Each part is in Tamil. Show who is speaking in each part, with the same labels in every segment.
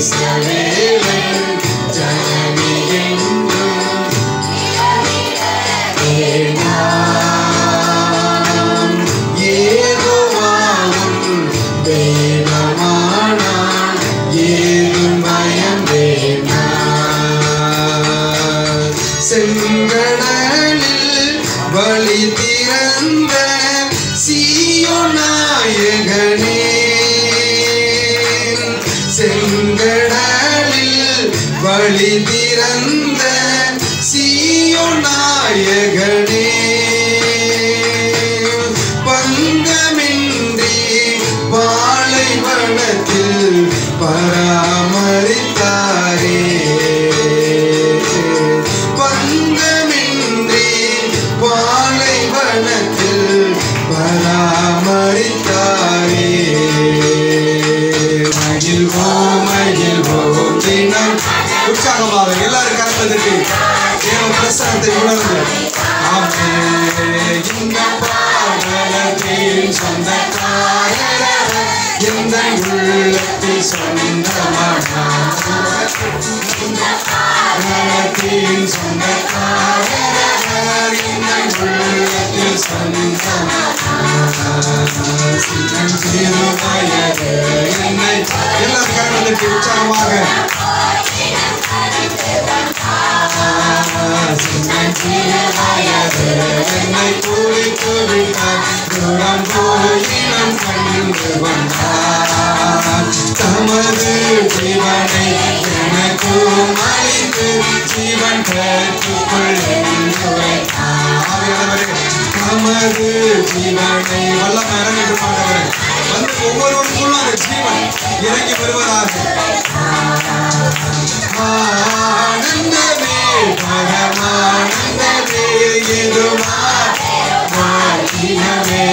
Speaker 1: இஸ்ரவேலின் ஜனனி என்றும் வேண்டாம். யெகோவாவும் தெய்வமானார். ஏதும் பயம் வேண்டாம். செங்கடலில் வழி திறந்த சீயோநாயகனே செங்கடலில் வழி திறந்த சீயோநாயகனே பங்கமின்றி பாலைவனத்தில் பராமரித்தாரே பங்கமின்றி பாலைவனத்தில் பராமரித்தாரே மகிழ்வோம் மகிழ்வோம் தினம் உற்சாகமாக எல்லாரும் கரத்தை தட்டி தேவ பிரசனத்தை உணர்ந்து ஆமே இந்த பாடலத்தின் சொந்தக்காரர் எந்த உள்ளத்தில் சொந்தமானார் பாடலத்தின் சொந்தக்காரர் எந்த உள்ளத்தில் சொந்தமானார் சின்னம் சிறு வயது என்னை எல்லாரும் கரத்தை தட்டி உற்சாகமாக என்னை குறித்து விட்டார் தூரம் போயினம் கண்டு வந்தார் தமது ஜீவனை எனக்கும் அளித்து ஜீவன் பெற்றுக்கொள் என்று வைத்தார். ஆவியானவரே, தமது ஜீவனை வல்லமை இறங்கிட்டு மாட்டவரே வந்து ஒவ்வொருவருக்குள்ளும் அந்த ஜீவன் இறங்கி வருவதாக ஆனந்தமே பரமானந்தமே எதுமா வாழ்த்தினமே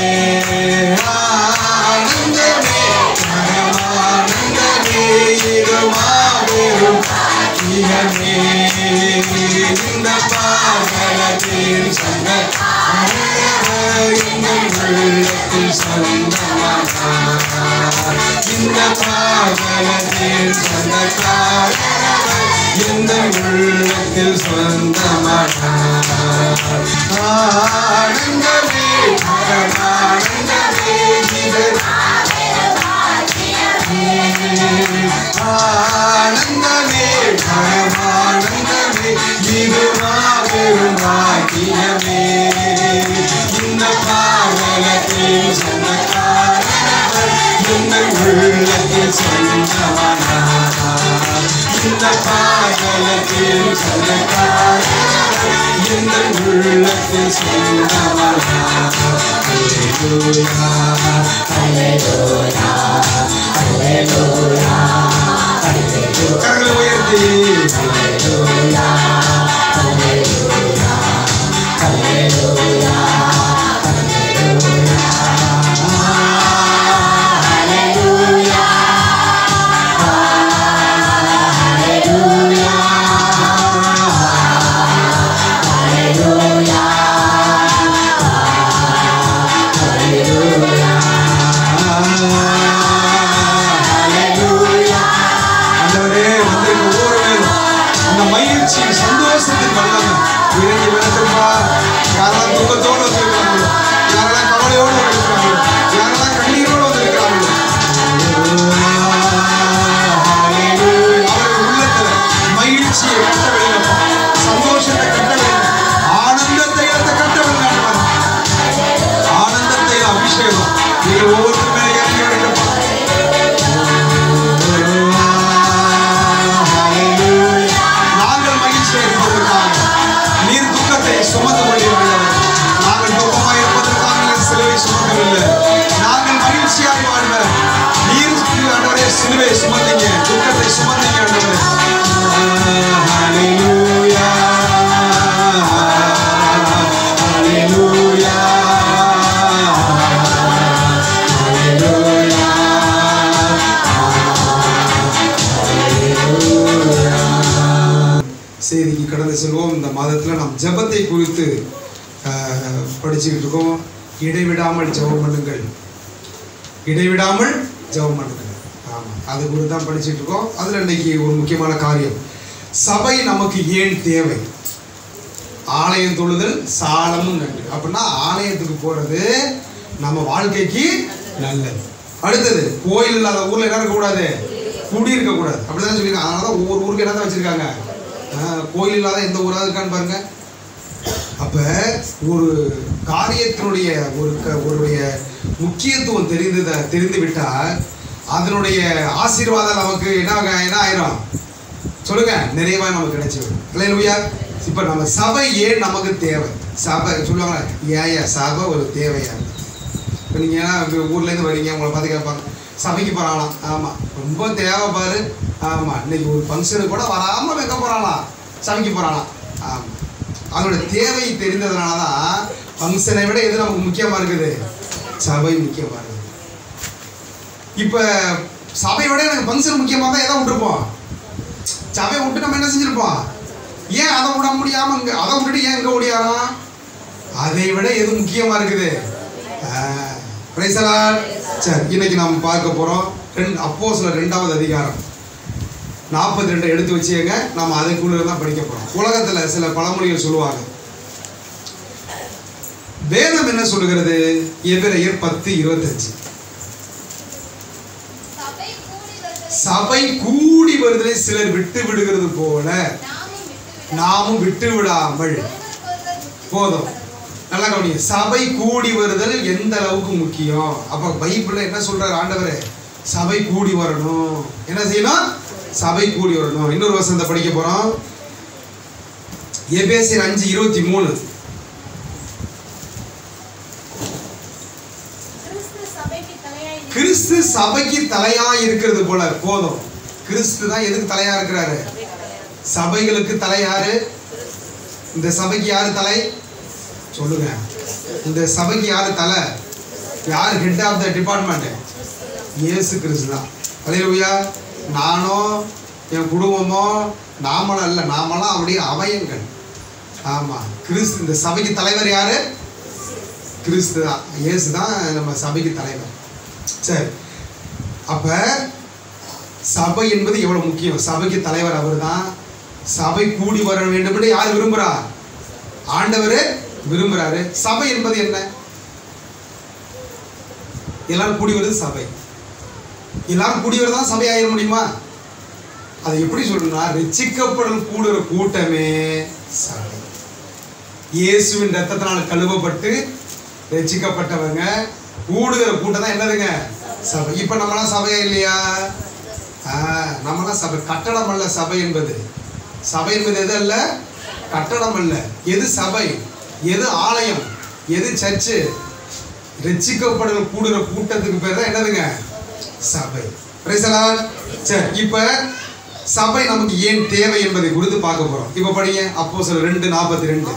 Speaker 1: ஆனந்தமே பரமானந்தமே எதுமா வெறும் இனமே இந்த பாகலத்தில் சொந்த இந்த உள்ளத்தில் சொந்தமானார் இந்த பாகலத்தில் சொந்தக்கார இந்த உள்ளத்தில் சொந்தமானார் ஆனந்தமே பரமானந்தமே இது ஆனந்தமே பரமானந்தமே இது மாபெரும் பாக்கியமே இந்த பாவலத்தில் சொந்தக்காரர் இந்த உள்ளத்தில் சொந்தமானார் இந்த பாவலத்தில் சொந்தக்காரர் இந்த உள்ளத்தில் சொந்தமானார் Hallelujah, hallelujah, hallelujah. கரங்களை உயர்த்தி ஆண்டவரே வந்திருக்க ஒவ்வொரு பேரும் அந்த மகிழ்ச்சி சந்தோஷத்தின் வல்லமை இறங்கி வரட்டும்பா யாரெல்லாம் துக்கத்தோடு வந்திருக்கிறாங்களோ யாரெல்லாம் கவலையோடு வந்திருக்கிறாங்களோ யாரெல்லாம் கண்ணீரோடு வந்திருக்கிறாங்களோ அவர்கள் உள்ளத்துல மகிழ்ச்சியை கட்ட வேண்டும் சந்தோஷத்தை கட்ட வேண்டும் ஆனந்தத்தை இடத்தை கட்ட வேண்டும் ஆனந்தத்தை அபிஷேகம் நீங்கள் ஒவ்வொருத்தர் மேலே இறங்கி வரட்டும்பா நாங்கள் மகிழ்ச்சியாக இருப்பதற்காக நீர் துக்கத்தை சுமந்து கொண்டிருக்கிறவர் நாங்கள் துக்கமாக இருப்பதற்காக நீர் சிலுவை சுமக்கவில்லை நாங்கள் மகிழ்ச்சியாக வாழ்வ நீர் ஆண்டவரே சிலுவை சுமந்தீங்க துக்கத்தை சுமந்தீங்க ஆண்டவரே Hallelujah. Hallelujah. செய்திக்கு கடந்து செல்வோம் இந்த மாதத்தில் நாம் ஜெபத்தை குறித்து ஆஹ், படிச்சுக்கிட்டு இருக்கோம் இடைவிடாமல் ஜெபம் பண்ணுங்கள் இடைவிடாமல் ஜெபம் பண்ணுங்கள் ஆமாம் ஆமாம் அது குறித்து தான் படிச்சுட்டு இருக்கோம் அதில் இன்னைக்கு ஒரு முக்கியமான காரியம் சபை நமக்கு ஏன் தேவை ஆலயம் தொழுதல் சாலமும் நன்று அப்படின்னா ஆலயத்துக்கு போகிறது நம்ம வாழ்க்கைக்கு நல்லது அடுத்தது கோயில் இல்லாத ஊரில் என்ன இருக்கக்கூடாது குடி இருக்கக்கூடாது அப்படிதான் சொல்லியிருக்காங்க அதனால தான் ஒவ்வொரு ஊருக்கு என்ன தான் வச்சுருக்காங்க கோயில் இல்லாத எந்த ஊராக இருக்கான்னு பாருங்க அப்போ ஒரு காரியத்தினுடைய ஒரு க- ஒருடைய முக்கியத்துவம் தெரிந்து தெரிந்து விட்டால் அதனுடைய ஆசீர்வாதம் நமக்கு என்ன ஆக- என்ன ஆயிரும் சொல்லுங்க நிறைவா நமக்கு கிடைச்சிடும் இல்லையா இப்போ நம்ம சபை ஏன் நமக்கு தேவை சபை சொல்லுவாங்க ஏயா சபை ஒரு தேவையா இப்போ நீங்கள் ஊர்லேருந்து வரீங்க உங்களை பார்த்து கேட்பாங்க சபைக்கு போகிறாங்களாம் ஆமாம் ரொம்ப தேவை பாரு ஆமாம் இன்னைக்கு ஒரு ஃபங்க்ஷனுக்கு கூட வராமல் வைக்க போகிறாங்களாம் சபைக்கு போகிறாங்களாம் ஆமாம் அதோட தேவை தெரிந்ததுனால தான் ஃபங்க்ஷனை விட எது நமக்கு முக்கியமாக இருக்குது சபை முக்கியமாக இருக்குது இப்போ சபையை விட எனக்கு ஃபங்க்ஷன் முக்கியமாக தான் எதை விட்டுருப்போம் சபையை விட்டு நம்ம என்ன செஞ்சிருப்போம் ஏன் அதை விட முடியாம இங்க அதை விட்டுட்டு ஏன் இங்க ஓடியாராம் அதை விட எது முக்கியமா இருக்குது ஆஹ், praise the Lord. சரி இன்னைக்கு நாம் பார்க்க போறோம் ரெண்டு அப்போ சில ரெண்டாவது அதிகாரம் நாற்பத்தி ரெண்டு எடுத்து வச்சுங்க நம்ம அதுக்குள்ள தான் படிக்க போறோம் உலகத்துல சில பழமொழிகள் சொல்லுவாங்க வேதம் என்ன சொல்லுகிறது எபிரேயர் பத்து இருபத்தஞ்சு
Speaker 2: சபை கூடி வருவதை
Speaker 1: சபை கூடி வருதலை சிலர் விட்டு விடுகிறது போல
Speaker 2: நாமும் விட்டுவிட
Speaker 1: நாமும் விட்டு விடாமல்
Speaker 2: ஒருவருக்கொருவர் புத்தி
Speaker 1: போதும்
Speaker 2: சொல்லுவோம்.
Speaker 1: நல்லா கவனிங்க சபை கூடி வருதல் எந்த அளவுக்கு முக்கியம் அப்ப பைபிள்ல என்ன சொல்றாரு ஆண்டவரே சபை கூடி வரணும் என்ன செய்யணும் சபை கூடி வரணும் இன்னொரு வசனத்தை படிக்க போறோம் எபேசியர் அஞ்சு இருபத்தி மூணு
Speaker 2: கிறிஸ்து சபைக்கு தலையாய் நின்று
Speaker 1: கிறிஸ்து சபைக்கு தலையா இருக்கிறது போல போதும் கிறிஸ்து தான் எதுக்கு தலையா இருக்கிறாரு சபைகளுக்கு தலை யாரு இந்த சபைக்கு யாரு தலை சொல்லுங்க இந்த சபைக்கு யாரு தலை யார் ஹெட் ஆஃப் த டிபார்ட்மெண்ட் இயேசு கிறிஸ்து தான் அலையிலுயா நானோ என் குடும்பமோ நாமளும் அல்ல நாமெல்லாம் அப்படியே அவயங்கள் ஆமா கிறிஸ்து இந்த சபைக்கு தலைவர் யாரு கிறிஸ்து தான் இயேசு தான் நம்ம சபைக்கு தலைவர் சரி அப்ப சபை என்பது எவ்வளவு முக்கியம் சபைக்கு தலைவர் அவர்தான் சபை கூடி வர வேண்டும் என்று யார் விரும்புறா ஆண்டவர் விரும்புறாரு சபை என்பது என்ன எல்லாரும் கூடி வருது சபை எல்லாரும் கூடி வரதான் சபை ஆயிட முடியுமா அதை எப்படி சொல்லணும்னா ரட்சிக்கப்படல் கூடுற கூட்டமே சபை இயேசுவின் ரத்தத்தினால் கழுவப்பட்டு ரட்சிக்கப்பட்டவங்க கூடுகிற கூட்டம் தான் என்னதுங்க சபை இப்போ நம்மளாம் சபையா இல்லையா ஆ, நம்மளாம் சபை கட்டடம் அல்ல சபை என்பது சபை என்பது எது அல்ல கட்டடம் அல்ல எது சபை எது ஆலயம் எது சர்ச்சு ரட்சிக்கப்படுகிற கூடுகிற கூட்டத்துக்கு பேர் தான் என்னதுங்க சபை Praise the Lord. சரி இப்போ சபை நமக்கு ஏன் தேவை என்பதை குறித்து பார்க்க போறோம் இப்போ படிங்க அப்போ சில ரெண்டு நாற்பத்தி ரெண்டு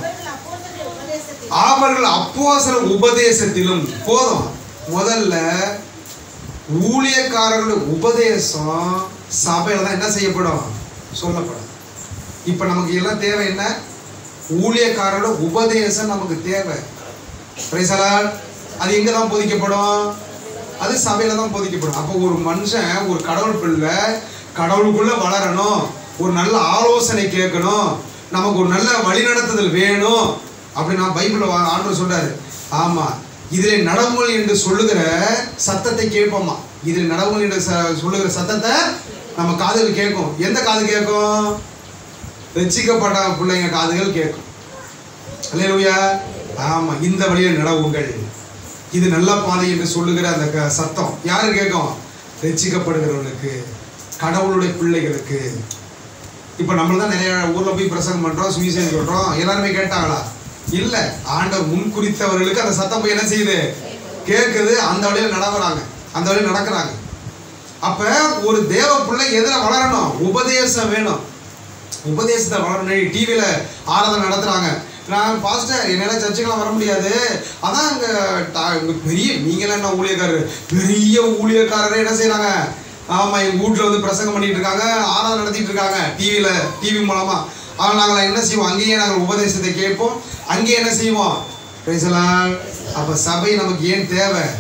Speaker 2: அவர்கள் அப்போஸ்தலருடைய
Speaker 1: அவர்கள் அப்போஸ்தல
Speaker 2: உபதேசத்தில்
Speaker 1: உபதேசத்திலும் போதும் முதல்ல ஊழியக்காரர்களுடைய உபதேசம் சபையில தான் என்ன செய்யப்படும் சொல்லப்படும் இப்போ நமக்கு எல்லாம் தேவை என்ன ஊழியக்காரரோட உபதேசம் நமக்கு தேவை Praise the Lord. அது எங்க தான் போதிக்கப்படும் அது சபையில தான் போதிக்கப்படும் அப்போ ஒரு மனுஷன் ஒரு கடவுள் பிள்ளை கடவுளுக்குள்ள வளரணும் ஒரு நல்ல ஆலோசனை கேட்கணும் நமக்கு ஒரு நல்ல வழிநடத்துதல் வேணும் அப்படின்னா பைபிளில் ஆண்டவர் சொல்றாரு ஆமா இதில் நடவுங்கள் என்று சொல்லுகிற சத்தத்தை கேட்போமா இதில் நடவுங்கள் என்று ச- சொல்லுகிற சத்தத்தை நம்ம காதுகள் கேட்கும் எந்த காது கேட்கும் ரட்சிக்கப்பட்ட பிள்ளைங்க காதுகள் கேட்கும் அல்லேலூயா ஆமா இந்த வழியில் நடவுங்கள் இது நல்ல பாதை என்று சொல்லுகிற அந்த க- சத்தம் யாரு கேட்கும் ரட்சிக்கப்படுகிறவர்களுக்கு கடவுளுடைய பிள்ளைகளுக்கு இப்போ நம்ம தான் நிறைய ஊர்ல போய் பிரசங்கம் பண்றோம் சுவிசேஷம் சொல்றோம் எல்லாருமே கேட்டாங்களா இல்ல ஆண்டவர் முன் குறித்தவர்களுக்கு அந்த சத்தம் போய் என்ன செய்யுது கேட்குது அந்த வழியில் நடவறாங்க அந்த வழியில் நடக்கிறாங்க அப்ப ஒரு தேவ பிள்ளை எதுல வளரணும் உபதேசம் வேணும் உபதேசத்தை வளரணும் டிவியில் ஆராதனை நடத்துகிறாங்க நான் பாஸ்டர் என்னால் சர்ச்சுக்கெல்லாம் வர முடியாது அதான் இங்கே இங்கே பெரிய நீங்களாம் என்ன ஊழியக்காரர் பெரிய ஊழியக்காரரே என்ன செய்கிறாங்க ஆமாம் எங்கள் வீட்டில் வந்து பிரசங்கம் பண்ணிட்டு இருக்காங்க ஆராதனை நடத்திட்டு இருக்காங்க டிவியில் டிவி மூலமாக ஆனால் நாங்கள் என்ன செய்வோம் அங்கேயே நாங்கள் உபதேசத்தை கேட்போம் அங்கேயே என்ன செய்வோம் பேசலாம் அப்போ சபை நமக்கு ஏன் தேவை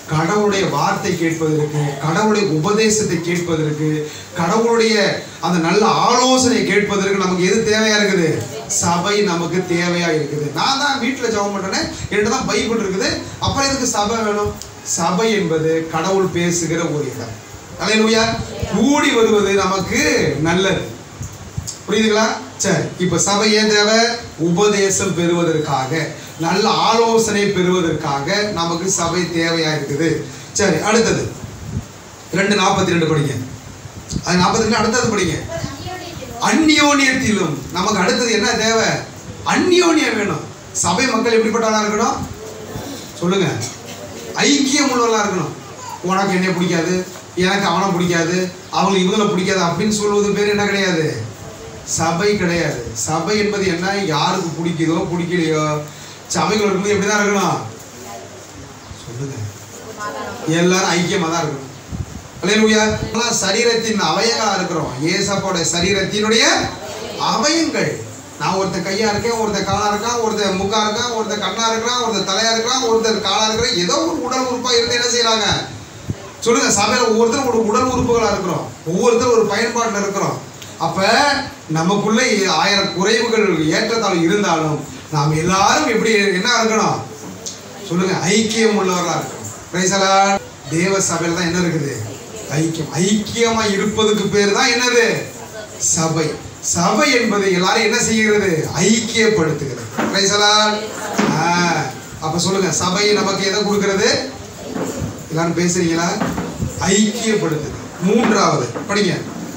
Speaker 1: கடவுளுடைய வார்த்தை கேட்பதற்கு கடவுளுடைய உபதேசத்தை கேட்பதற்கு கடவுளுடைய அந்த நல்ல ஆலோசனை கேட்பதற்கு நமக்கு எது தேவையா இருக்குது சபை நமக்கு தேவையா இருக்குது நான் தான் வீட்டில் ஜெபம் பண்றேனே என்கிட்ட தான் பைபிள் இருக்குது அப்புறம் எதுக்கு சபை வேணும் சபை என்பது கடவுள் பேசுகிற ஒரு இடம் அல்லேலூயா கூடி வருவது நமக்கு நல்லது புரியுதுங்களா சரி இப்ப சபை ஏன் தேவை உபதேசம் பெறுவதற்காக நல்ல ஆலோசனை பெறுவதற்காக நமக்கு சபை தேவையா இருக்குது சரி அடுத்தது ரெண்டு நாற்பத்தி ரெண்டு படிங்க அது நாற்பத்தி ரெண்டு அடுத்தது படிங்க அந்யோன்யத்திலும் நமக்கு அடுத்தது என்ன தேவை அந்யோன்யம் வேணும் சபை மக்கள் எப்படிப்பட்டவங்களா இருக்கணும் சொல்லுங்க ஐக்கியம் உள்ளவர்களா இருக்கணும் உனக்கு என்ன பிடிக்காது எனக்கு அவனை பிடிக்காது அவங்களுக்கு இவங்களை பிடிக்காது அப்படின்னு சொல்வது பேர் என்ன கிடையாது சபை கிடையாது சபை என்பது என்ன யாருக்கு பிடிக்குதோ பிடிக்கலையோ சபைகள் இருக்கும்போது எப்படி தான் இருக்கணும் சொல்லுங்க எல்லாரும் ஐக்கியமா தான் இருக்கணும் அல்லேலூயா எல்லாம் சரீரத்தின் அவயங்களா இருக்கிறோம் ஏசப்போட சரீரத்தினுடைய அவயங்கள் நான் ஒருத்தன் கையா இருக்கேன் ஒருத்தன் காலா இருக்கான் ஒருத்தன் முக்கா இருக்கான் ஒருத்தன் கண்ணா இருக்கிறான் ஒருத்தன் தலையா இருக்கிறான் ஒருத்தர் காலா இருக்கிறான் ஏதோ ஒரு உடல் உறுப்பா இருந்து என்ன செய்யறாங்க சொல்லுங்க சபையில ஒவ்வொருத்தரும் ஒரு உடல் உறுப்புகளா இருக்கிறோம் ஒவ்வொருத்தரும் ஒரு பயன்பாட்டில் இருக்கிறோம் அப்ப நமக்குள்ள ஆயிரம் குறைவுகள் ஏற்றத்தாழ்வு இருந்தாலும் நாம் எல்லாரும் எப்படி என்ன இருக்கணும் சொல்லுங்க ஐக்கியம் உள்ளவர்களா இருக்கணும் Praise the Lord. தேவ சபையில தான் என்ன இருக்குது ஐக்கியம் ஐக்கியமா இருப்பதுக்கு பேர் தான் என்னது சபை சபை என்பது எல்லாரும் என்ன செய்கிறது ஐக்கியப்படுத்துகிறது Praise the Lord. ஆ, அப்ப சொல்லுங்க சபை நமக்கு எதை கொடுக்கிறது எல்லாரும் பேசுறீங்களா ஐக்கியப்படுத்துது மூன்றாவது படிங்க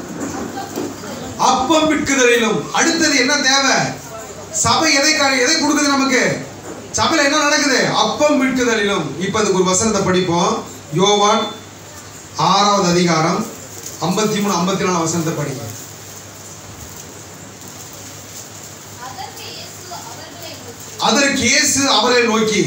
Speaker 1: அப்பம் விற்குதலிலும் அடுத்தது என்ன தேவை சபை எதை கா- எதை கொடுக்குது நமக்கு சபையில என்ன நடக்குது அப்பம் விற்குதலிலும் இப்ப அதுக்கு ஒரு வசனத்தை படிப்போம் யோவான் ஆறாவது அதிகாரம் ஐம்பத்தி மூணு ஐம்பத்தி நாலு வசனத்தை படிங்க
Speaker 2: அதற்கு இயேசு அவர்களை நோக்கி,
Speaker 1: அதற்கு இயேசு அவரை நோக்கி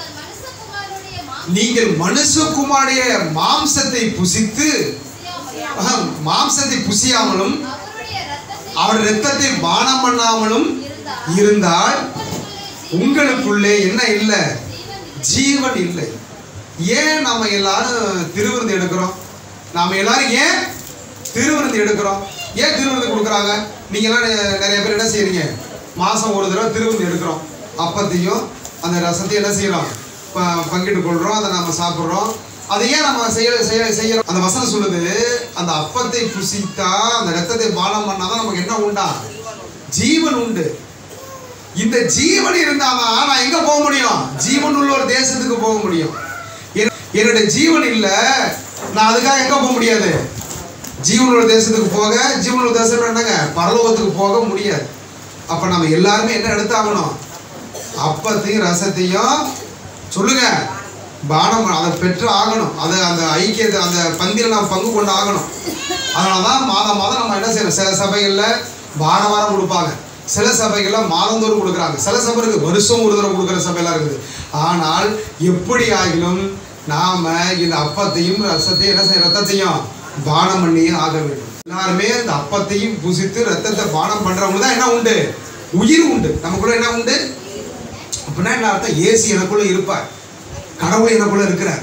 Speaker 2: நீங்கள் மனுஷகுமாரனுடைய
Speaker 1: நீங்கள் மனுஷகுமாரிய மாம்சத்தை புசித்து
Speaker 2: மாம்சத்தையும்
Speaker 1: ஆஹ், மாம்சத்தை புசியாமலும்
Speaker 2: அவருடைய இரத்தத்தை
Speaker 1: அவர் இரத்தத்தை பானம் பண்ணாமலும்
Speaker 2: இருந்தால்
Speaker 1: இருந்தால்
Speaker 2: உங்களுக்குள்ளே
Speaker 1: உங்களுக்குள்ளே என்ன இல்லை
Speaker 2: ஜீவன் இல்லை.
Speaker 1: ஜீவன் இல்லை ஏன் நம்ம எல்லாரும் திருவிருந்து எடுக்கிறோம் நாம எல்லாரும் ஏன் திருவிருந்து எடுக்கிறோம் ஏன் திருவிருந்து கொடுக்குறாங்க நீங்க எல்லாம் நெ- நிறைய பேர் என்ன செய்றீங்க மாசம் ஒரு தடவை திருவிருந்து எடுக்கிறோம் அப்பத்தையும் அந்த ரசத்தையும் என்ன செய்யறோம் ப- பங்கிட்டு கொள்றோம் அதை நம்ம சாப்பிட்றோம் அதை ஏன் நம்ம செய்ய செய்ய செய்யறோம் அந்த வசனம் சொல்லுது அந்த அப்பத்தை புசித்தா அந்த ரத்தத்தை பானம் பண்ணாதான் நமக்கு என்ன உண்டா ஜீவன் உண்டு இந்த ஜீவன் இருந்தாதான் நான் எங்க போக முடியும் ஜீவன் உள்ள ஒரு தேசத்துக்கு போக முடியும் என்- என்னுடைய ஜீவன் இல்ல நான் அதுக்காக எங்க போக முடியாது ஜீவன் உள்ள தேசத்துக்கு போக ஜீவன் உள்ள தேசம் என்னங்க பரலோகத்துக்கு போக முடியாது அப்ப நம்ம எல்லாருமே என்ன எடுத்தாகணும் அப்பத்தையும் ரசத்தையும் சொல்லுங்க பானம் அதை பெற்று ஆகணும் அதை அந்த ஐக்கியத்தை அந்த பந்தியில் நாம் பங்கு கொண்டு ஆகணும் அதனால தான் மாதம் மாதம் நம்ம என்ன செய்யணும் சில சபைகளில் வார வாரம் கொடுப்பாங்க சில சபைகளில் மாதந்தோறும் கொடுக்குறாங்க சில சபை இருக்குது வருஷம் ஒரு தடவை கொடுக்குற சபையெல்லாம் இருக்குது ஆனால் எப்படி ஆகிலும் நாம் இந்த அப்பத்தையும் ரசத்தையும் என்ன செய்ய ரத்தத்தையும் பானம் பண்ணியே ஆக வேண்டும் எல்லாருமே இந்த அப்பத்தையும் புசித்து ரத்தத்தை பானம் பண்ணுறவங்க தான் என்ன உண்டு உயிர் உண்டு நமக்குள்ள என்ன உண்டு அப்படின்னா என்ன அர்த்தம் ஏசி எனக்குள்ள இருப்பார் கடவுள் எனக்குள்ள இருக்கிறார்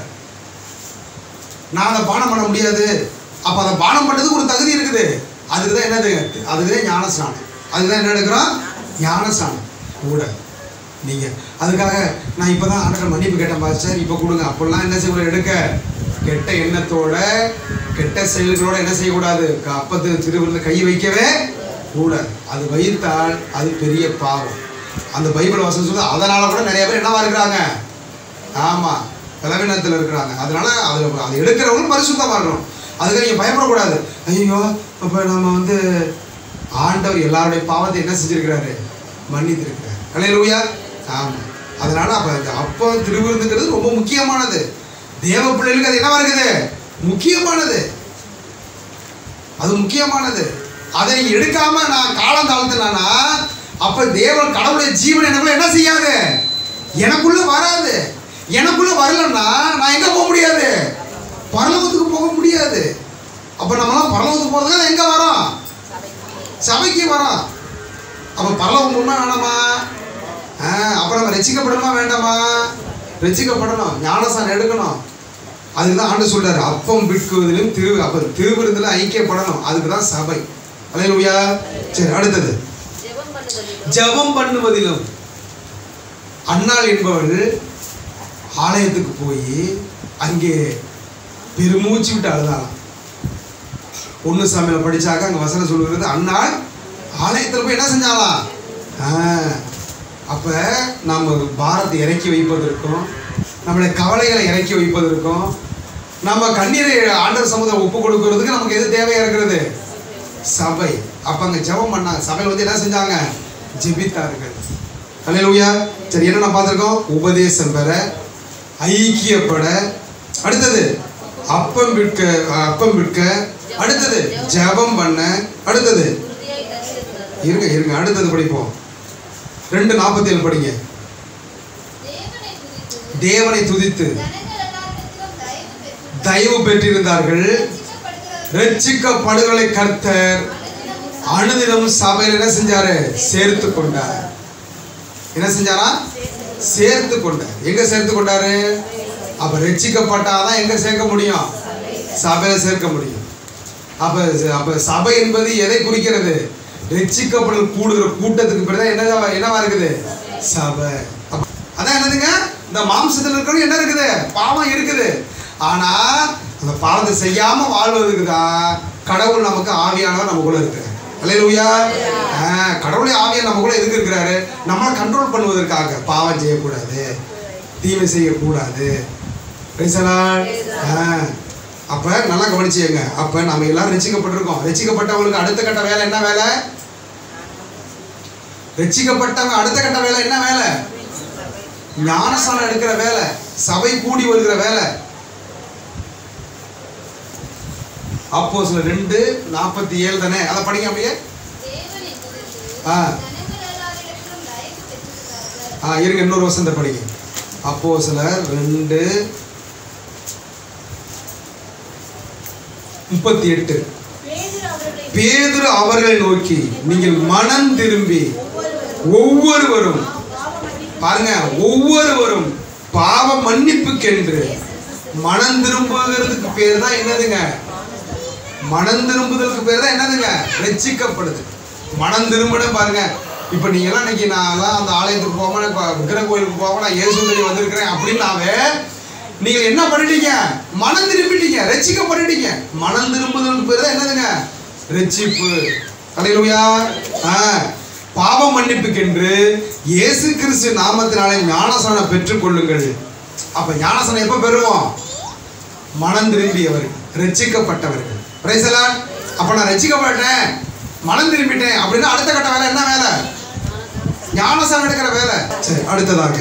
Speaker 1: நான் அதை பானம் பண்ண முடியாது அப்போ அதை பானம் பண்ணுறதுக்கு ஒரு தகுதி இருக்குது அதுக்கு தான் என்னது அதுக்கு தான் ஞான ஸ்நானம் அதுக்கு தான் என்ன எடுக்கிறோம் ஞான ஸ்நானம் கூட நீங்கள் அதுக்காக நான் இப்போ தான் ஆண்டவர் மன்னிப்பு கேட்டேன் பாஸ்டர் இப்போ கொடுங்க அப்படிலாம் என்ன செய்யக்கூடாது எடுக்க கெட்ட எண்ணத்தோட கெட்ட செயல்களோட என்ன செய்யக்கூடாது க- அப்பத்து திருவிருந்து கை வைக்கவே கூடாது அது வைத்தால் அது பெரிய பாவம் அந்த பைபிள் வசனம் சொல்லுது அதனால கூட நிறைய பேர் என்னவா இருக்கிறாங்க ஆமா பலவீனத்தில் இருக்கிறாங்க அதனால அது அதை எடுக்கிறவங்களும் பரிசுத்தமாக இருக்கணும் அதுக்கு நீங்கள் பயப்படக்கூடாது ஐயோ இப்போ நம்ம வந்து ஆண்டவர் எல்லாருடைய பாவத்தை என்ன செஞ்சிருக்கிறாரு மன்னித்திருக்கிறார் அலையலூயா ஆமாம் அதனால அப்போ இந்த அப்போ திருவிருந்துங்கிறது ரொம்ப முக்கியமானது தேவ பிள்ளைகளுக்கு அது என்னவா இருக்குது முக்கியமானது அது முக்கியமானது அதை நீங்க எடுக்காம நான் காலம் தாழ்த்தினா அப்ப தேவன் கடவுளுடைய ஜீவன் எனக்குள்ள என்ன செய்யாது எனக்குள்ள வராது எனக்குள்ள வரலன்னா நான் எங்க போக முடியாது பரலோகத்துக்கு போக முடியாது அப்ப நம்மளாம் பரலோகத்துக்கு போறதுக்கு எங்க வரோம் சபைக்கு வரோம் அப்ப பரலோகம் உண்மை வேணாமா ஆ, அப்ப நம்ம ரசிக்கப்படணுமா வேண்டாமா ரசிக்கப்படணும் ஞானசான் எடுக்கணும் அதுக்கு தான் ஆண்டு சொல்றாரு அப்பம் விற்குவதிலும் திரு அப்ப திருவிருந்தில் ஐக்கியப்படணும் அதுக்கு தான் சபை அல்லேலூயா சரி அடுத்தது
Speaker 2: ஜெபம் பண்ணுதலிலும்
Speaker 1: ஜெபம் பண்ணுவதிலும் அன்னாள் என்பவள் ஆலயத்துக்கு போய் அங்கே பெருமூச்சு விட்டு அழுதாளாம் ஒன்று சாமியில் படிச்சாக்க அங்கே வசனம் சொல்லுகிறது அன்னாள் ஆலயத்தில் போய் என்ன செஞ்சாலாம் ஆ, அப்ப நம்ம பாரத்தை இறக்கி வைப்பதற்கும் நம்மளுடைய கவலைகளை இறக்கி வைப்பதற்கும் நம்ம கண்ணீரை ஆண்டவர் சமுதாயம் ஒப்பு கொடுக்கறதுக்கு நமக்கு எது தேவையா இருக்கிறது சபை அப்ப அங்க ஜெபம் பண்ணாங்க சபையில் வந்து என்ன செஞ்சாங்க ஜெபித்தார்கள் அல்லேலூயா சரி என்ன நான் பார்த்திருக்கோம் உபதேசம் பெற ஐக்கியப்பட அடுத்தது அப்பம் விற்க அப்பம் விற்க அடுத்தது ஜெபம் பண்ண அடுத்தது
Speaker 2: உறுதியாய் கருதியிருந்தார்கள்
Speaker 1: இருங்க இருங்க அடுத்தது படிப்போம் ரெண்டு நாற்பத்தி ஏழு படிங்க
Speaker 2: தேவனை துதித்து
Speaker 1: தேவனை துதித்து
Speaker 2: ஜனங்கள் எல்லாரிடத்திலும் தயவு பெற்று
Speaker 1: தயவு பெற்றிருந்தார்கள்
Speaker 2: ரட்சிக்கப்படுகிறவர்கள்
Speaker 1: ரட்சிக்கப்படுகளை கர்த்தர்
Speaker 2: அனுதினமும்
Speaker 1: அனுதினமும் சபையில் என்ன செஞ்சாரு சேர்த்து கொண்டார் என்ன செஞ்சாரா சேர்த்து கொண்டார் எங்க சேர்த்து கொண்டாரு அப்ப ரட்சிக்கப்பட்டாதான் எங்க சேர்க்க முடியும் சபையில சேர்க்க முடியும் அப்ப அப்ப சபை என்பது எதை குறிக்கிறது ரட்சிக்கப்படல் கூடுகிற கூட்டத்துக்கு பிறகு என்னவா என்னவா இருக்குது சபை அப்ப- அதான் என்னதுங்க இந்த மாம்சத்தில் இருக்கிறது என்ன இருக்குது பாவம் இருக்குது ஆனா அந்த பாவத்தை செய்யாம வாழ்வதற்கு தான் கடவுள் நமக்கு ஆவியானவர் நமக்குள்ள இருக்கிறார் அல்லேலூயா ஆ, கடவுளே ஆவியார் நமக்குள்ள எதுக்கு இருக்கிறாரு நம்மளை கண்ட்ரோல் பண்ணுவதற்காக பாவம் செய்யக்கூடாது தீமை செய்யக்கூடாது Praise the Lord. ஆ, அப்ப நல்லா கவனிச்சுங்க அப்ப நம்ம எல்லாரும் ரசிக்கப்பட்டிருக்கோம் ரசிக்கப்பட்டவங்களுக்கு அடுத்த கட்ட வேலை என்ன வேலை ரட்சிக்கப்பட்டவங்க அடுத்த கட்ட வேலை என்ன வேலை ஞானஸ்தானம் எடுக்கிற வேலை சபை கூடி வருகிற வேலை அப்போ சில ரெண்டு நாற்பத்தி ஏழு தானே அதை படிங்க அப்படியே
Speaker 2: தேவனை துதித்து
Speaker 1: ஆ.
Speaker 2: ஜனங்கள் எல்லாரிடத்திலும் தயவு பெற்றிருந்தார்கள்
Speaker 1: ஆ இருங்க இன்னொரு வசந்த படிங்க அப்போ சிலர் ரெண்டு முப்பத்தி எட்டு
Speaker 2: பேதுரு அவர்களை
Speaker 1: பேதுரு அவர்களை நோக்கி நீங்கள் மனம் திரும்பி ஒவ்வொருவரும் பாருங்க ஒவ்வொருவரும் பாவ மன்னிப்புக்கென்று மனம் திரும்புகிறதுக்கு பேர் தான் என்னதுங்க மனம் திரும்புதலுக்கு பேர் தான் என்னதுங்க ரட்சிக்கப்படுது மனம் திரும்பின பாருங்க இப்போ நீங்களாம் இன்னைக்கு நான்லாம் அந்த ஆலயத்துக்கு போகாம நான் விக்கிர கோயிலுக்கு போகாம நான் இயேசு சொல்லி வந்திருக்கிறேன் அப்படின்னாவே நீங்க என்ன பண்ணிட்டீங்க மனம் திரும்பிட்டீங்க ரட்சிக்கப்பட்டுட்டீங்க மனம் திரும்புதலுக்கு பேர் தான் என்னதுங்க ரட்சிப்பு அல்லேலூயா ஆ பாவ மன்னிப்புக்கென்று இயேசு கிறிஸ்து நாமத்தினாலே ஞானசானம் பெற்றுக்கொள்ளுங்கள் அப்ப ஞானசானம் எப்ப பெறுவோம் மனம் திரும்பியவர்கள் ரட்சிக்கப்பட்டவர்கள் Praise the Lord. அப்ப நான் ரட்சிக்கப்பட்டேன் மனம் திரும்பிட்டேன் அப்படின்னா அடுத்த கட்ட வேலை என்ன வேலை ஞானசானம் எடுக்கிற வேலை சரி அடுத்ததாக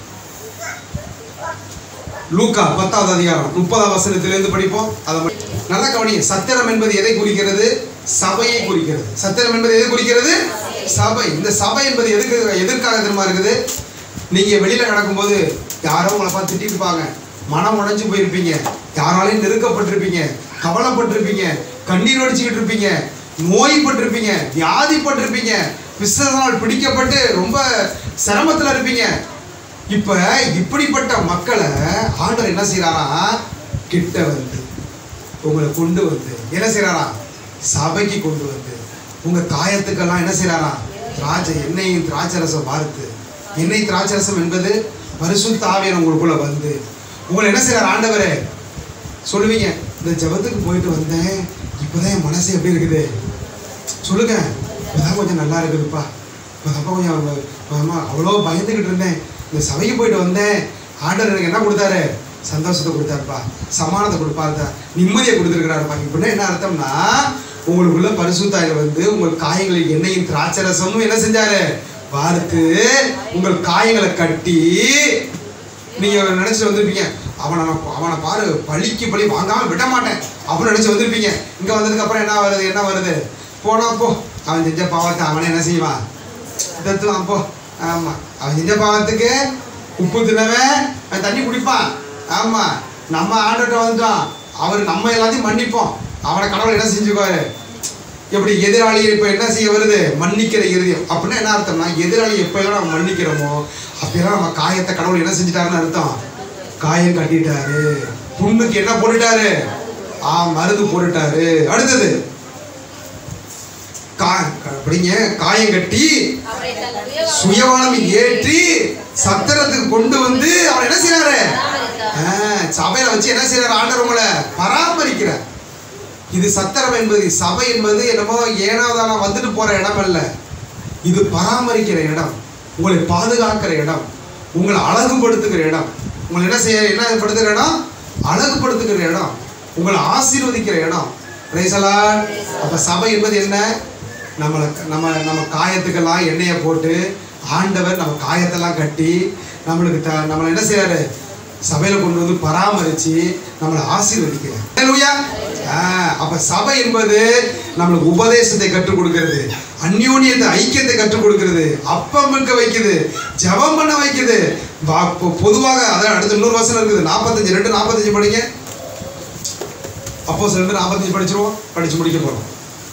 Speaker 1: லூக்கா பத்தாவது அதிகாரம் முப்பதாம் வசனத்திலிருந்து படிப்போம் அதை மட்டும். நல்லா கவனிங்க சத்திரம் என்பது எதை குறிக்கிறது சபையை குறிக்கிறது சத்திரம் என்பது எதை குறிக்கிறது சபை இந்த சபை என்பது எதுக்கு எதற்காக தெரியுமா இருக்குது நீங்க வெளியில நடக்கும்போது யாரோ உங்களை பார்த்து திட்டிட்டு இருப்பாங்க மனம் உடைஞ்சு போயிருப்பீங்க யாராலையும் நெருக்கப்பட்டிருப்பீங்க கவலைப்பட்டிருப்பீங்க கண்ணீர் வடிச்சுக்கிட்டு இருப்பீங்க நோய்பட்டிருப்பீங்க வியாதிப்பட்டிருப்பீங்க பிசாசால் பிடிக்கப்பட்டு ரொம்ப சிரமத்துல இருப்பீங்க இப்ப இப்படிப்பட்ட மக்களை ஆண்டவர் என்ன செய்யறாரா கிட்ட வந்து உங்களை கொண்டு வந்து என்ன செய்யறாரா சபைக்கு கொண்டு வந்து உங்க காயத்துக்கெல்லாம் என்ன செய்யறாரா திராட்சை எண்ணெயும் திராட்சரசம் வார்த்து எண்ணெய் திராட்சரசம் என்பது பரிசுத்த ஆவியர் உங்களுக்குள்ள வந்து உங்களை என்ன செய்யறாரு ஆண்டவரே சொல்லுவீங்க இந்த ஜெபத்துக்கு போயிட்டு வந்தேன் இப்போதான் என் மனசு எப்படி இருக்குது சொல்லுங்க இப்போதான் கொஞ்சம் நல்லா இருக்குதுப்பா இப்போதான்ப்பா கொஞ்சம் ஆமா அவ்வளோ பயந்துக்கிட்டு இருந்தேன் இந்த சபைக்கு போயிட்டு வந்தேன் ஆண்டவர் எனக்கு என்ன கொடுத்தாரு சந்தோஷத்தை கொடுத்தாருப்பா சமானத்தை கொடுப்பாருப்பா நிம்மதியை கொடுத்துருக்கிறாருப்பா இப்படின்னா என்ன அர்த்தம்னா உங்களுக்குள்ள பரிசுத்தாயில வந்து உங்கள் காயங்களுக்கு எண்ணெயும் திராட்சரசமும் என்ன செஞ்சாரு வார்த்து உங்கள் காயங்களை கட்டி நீங்க நினைச்சு வந்திருப்பீங்க அவனை நான் அவனை பாரு பழிக்கு பழி வாங்காம விட மாட்டேன் அப்படின்னு நினைச்சு வந்திருப்பீங்க இங்க வந்ததுக்கு அப்புறம் என்ன வருது என்ன வருது போனா போ அவன் செஞ்ச பாவத்தை அவனே என்ன செய்வான் தத்துவான் போ ஆமா அவன் செஞ்ச பாவத்துக்கு உப்பு தினவன் அவன் தண்ணி குடிப்பான் ஆமா நம்ம ஆண்டுகிட்ட வந்துட்டோம் அவர் நம்ம எல்லாத்தையும் மன்னிப்போம் அவனை கடவுள் என்ன செஞ்சுக்குவாரு எப்படி எதிராளி இப்போ என்ன செய்ய வருது மன்னிக்கிற இருதயம் அப்படின்னா என்ன அர்த்தம்னா எதிராளி எப்போ எல்லாம் நம்ம மன்னிக்கிறோமோ அப்பெல்லாம் நம்ம காயத்தை கடவுள் என்ன செஞ்சுட்டாருன்னு அர்த்தம் காயம் கட்டிட்டாரு புண்ணுக்கு என்ன போட்டுட்டாரு ஆ மருந்து போட்டுட்டாரு அடுத்தது கா அப்படிங்க காயம் கட்டி
Speaker 2: அவரை தன் சுய
Speaker 1: சுயவானம் ஏற்றி சத்திரத்துக்கு கொண்டு வந்து அவர் என்ன செய்யறாரு ஆ, சபையில வச்சு என்ன செய்யறாரு ஆண்டவர் உங்களை பராமரிக்கிறார் இது சத்திரம் என்பது சபை என்பது என்னமோ ஏனாதான வந்துட்டு போற இடம் அல்ல இது பராமரிக்கிற இடம் உங்களை பாதுகாக்கிற இடம் உங்களை அழகுபடுத்துகிற இடம் உங்களை என்ன செய்ய என்ன படுத்துகிற இடம் அழகுபடுத்துகிற இடம் உங்களை ஆசீர்வதிக்கிற இடம் ரைசலா அப்ப சபை என்பது என்ன நம்மளை நம்ம நம்ம காயத்துக்கெல்லாம் எண்ணெயை போட்டு ஆண்டவர் நம்ம காயத்தெல்லாம் கட்டி நம்மளுக்கு த நம்மளை என்ன செய்றாரு சபையில கொண்டு வந்து பராமரிச்சு நம்மளை ஆசீர்வதிக்கிறார் ஹalleluya. ஆ, அப்ப சபை என்பது நம்மளுக்கு உபதேசத்தை கற்றுக் கொடுக்கிறது அந்யோன்யத்தை ஐக்கியத்தை கற்றுக் கொடுக்கிறது அப்பம் இருக்க வைக்குது ஜெபம் பண்ண வைக்குது வா- பொ- பொதுவாக அதான் அடுத்து இன்னொரு வசனம் இருக்குது நாற்பத்தஞ்சு ரெண்டு நாற்பத்தஞ்சு படிங்க அப்போ ரெண்டு நாற்பத்தஞ்சு படிச்சிருவோம் படிச்சு முடிக்க போறோம்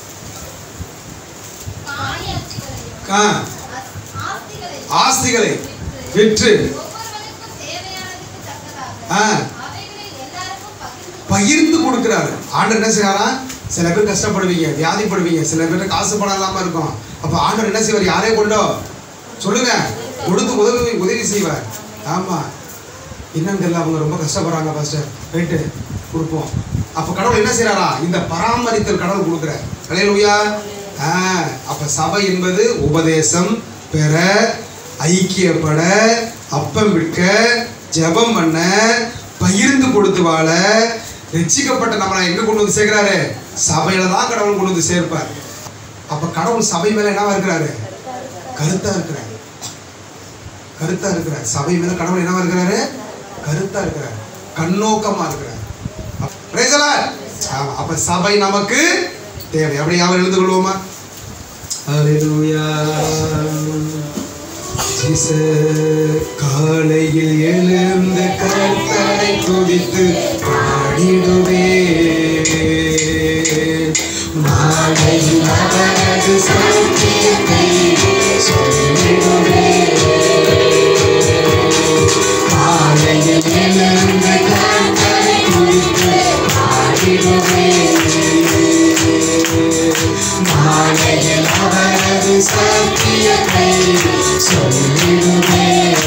Speaker 2: காணியாட்சிகளையும்
Speaker 1: ஆ,
Speaker 2: ஆஸ்திகளையும்
Speaker 1: ஆஸ்திகளை விற்று
Speaker 2: ஒவ்வொருவருக்கும் தேவையானதுக்கு தக்கதாக
Speaker 1: ஆ.
Speaker 2: அவைகளை எல்லாருக்கும் பகிர்ந்து
Speaker 1: பகிர்ந்து கொடுக்குறாரு ஆண்டவர் என்ன செய்றாரா சில பேர் கஷ்டப்படுவீங்க வியாதிப்படுவீங்க சில பேர் காசு பணம் இல்லாம இருக்கும் அப்ப ஆண்டவர் என்ன செய்வார் யாரே கொண்டோ சொல்லுங்க கொடுத்து உதவி உதவி செய்வார் ஆமா என்னன்னு தெரியல அவங்க ரொம்ப கஷ்டப்படுறாங்க பாஸ்டர் ரைட்டு கொடுப்போம் அப்ப கடவுள் என்ன செய்றாரா இந்த பராமரித்தல் கடவுள் கொடுக்குறார் கலையிலுயா ஆ அப்ப சபை என்பது உபதேசம் பெற ஐக்கியப்பட அப்பம் விற்க ஜெபம் பண்ண பகிர்ந்து கொடுத்து வாழ ரட்சிக்கப்பட்ட நம்மளை எங்க கொண்டு வந்து சேர்க்கிறாரு சபையில தான் கடவுள் கொண்டு வந்து சேர்ப்பார் அப்ப கடவுள் சபை மேல என்னவா இருக்கிறாரு கருத்தா இருக்கிறார் கருத்தா இருக்கிறார் சபை மேல கடவுள் என்னவா இருக்கிறாரு கருத்தா இருக்கிறார் கண்ணோக்கமா இருக்கிறார் Praise the Lord. ஆமா, அப்ப சபை நமக்கு தேவை அப்படி யாவர் எழுந்து கொள்வோமா Hallelujah. Jesus, காலையில் எழுந்து கர்த்தரை துதித்து பாடிடுவே மாலையில் அவரது சத்தியத்தை சொல்லிடுவே மாலையில் எழுந்து கர்த்தரை துதித்து பாடிடுவே மாலையில் அவரது சத்தியத்தை சொல்லிடுவே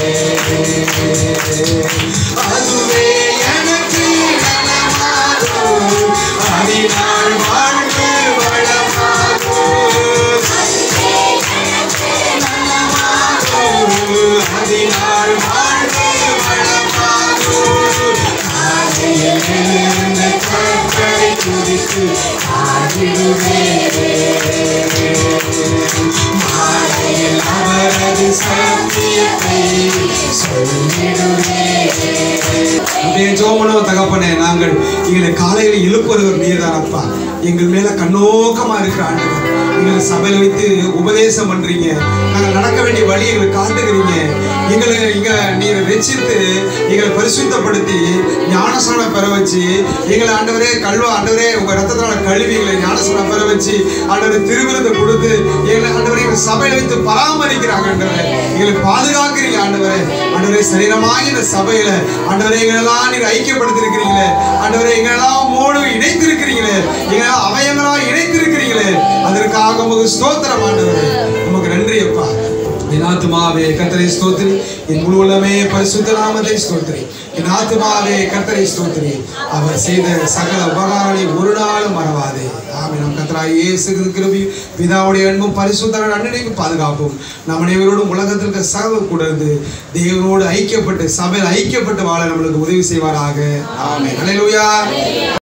Speaker 1: அதுவே எனக்கு நலமாகும் அதனால் வாழ்வு வளமாகும் நலமாகும் அதனால் வாழ்வு வளமாகும் மாலையில் எழுந்து கர்த்தரை துதித்து பாடிடுவே மாலையில் அவரது சத்தியத்தை சொல்லிடுவே அப்படியே ஜோமனோ தகப்பனே நாங்கள் எங்களை காலையில் எழுப்புறவர் நீர்தான் அப்பா எங்கள் மேல கண்ணோக்கமா இருக்கிற ஆண்டவர் எங்களை சபையில வைத்து உபதேசம் பண்றீங்க நாங்கள் நடக்க வேண்டிய வழி எங்களுக்கு காட்டுகிறீங்க எங்களை இங்க நீரை ரசித்து எங்களை பரிசுத்தப்படுத்தி ஞானஸ்நானம் பெற வச்சு எங்களை ஆண்டவரே கல்வ ஆண்டவரே உங்க ரத்தத்தால கழுவி எங்களை ஞானஸ்நானம் பெற வச்சு ஆண்டவரை திருவிருந்தை கொடுத்து எங்களை ஆண்டவரை எங்கள் சபையில வைத்து பராமரிக்கிறாங்க ஆண்டவரே எங்களை பாதுகாக்கிறீங்க ஆண்டவரே ஆண்டவரே சரீரமாக இந்த சபையில ஆண்டவரே எங்களெல்லாம் நீர் ஐக்கியப்படுத்திருக்கிறீங்களே ஆண்டவரே எங்களெல்லாம் மோடு இணைத்திருக்கிறீங்களே எங்களை அவயங்களா இணைத்திருக்கிறீங்களே அதற்காக உமக்கு ஸ்தோத்திரம் ஆண்டவரே உமக்கு நன்றி அப்பா என் ஆத்துமாவே கர்த்தரை ஸ்தோத்திரி என் முழு உள்ளமே பரிசுத்த நாமத்தை ஸ்தோத்திரி என் ஆத்துமாவே கர்த்தரை ஸ்தோத்திரி அவர் செய்த சகல உபகாரங்களை ஒரு நாளும் மறவாதே ஆமென் நம் கர்த்தராய் இயேசு கிருபி பிதாவுடைய அன்பும் பரிசுத்த அண்ணனையும் பாதுகாப்பும் நம் அனைவரோடும் உலகத்திற்கு சகல கூடந்து தேவனோடு ஐக்கியப்பட்டு சபையில் ஐக்கியப்பட்டு வாழ நம்மளுக்கு உதவி செய்வாராக ஆமென் ஹalleluya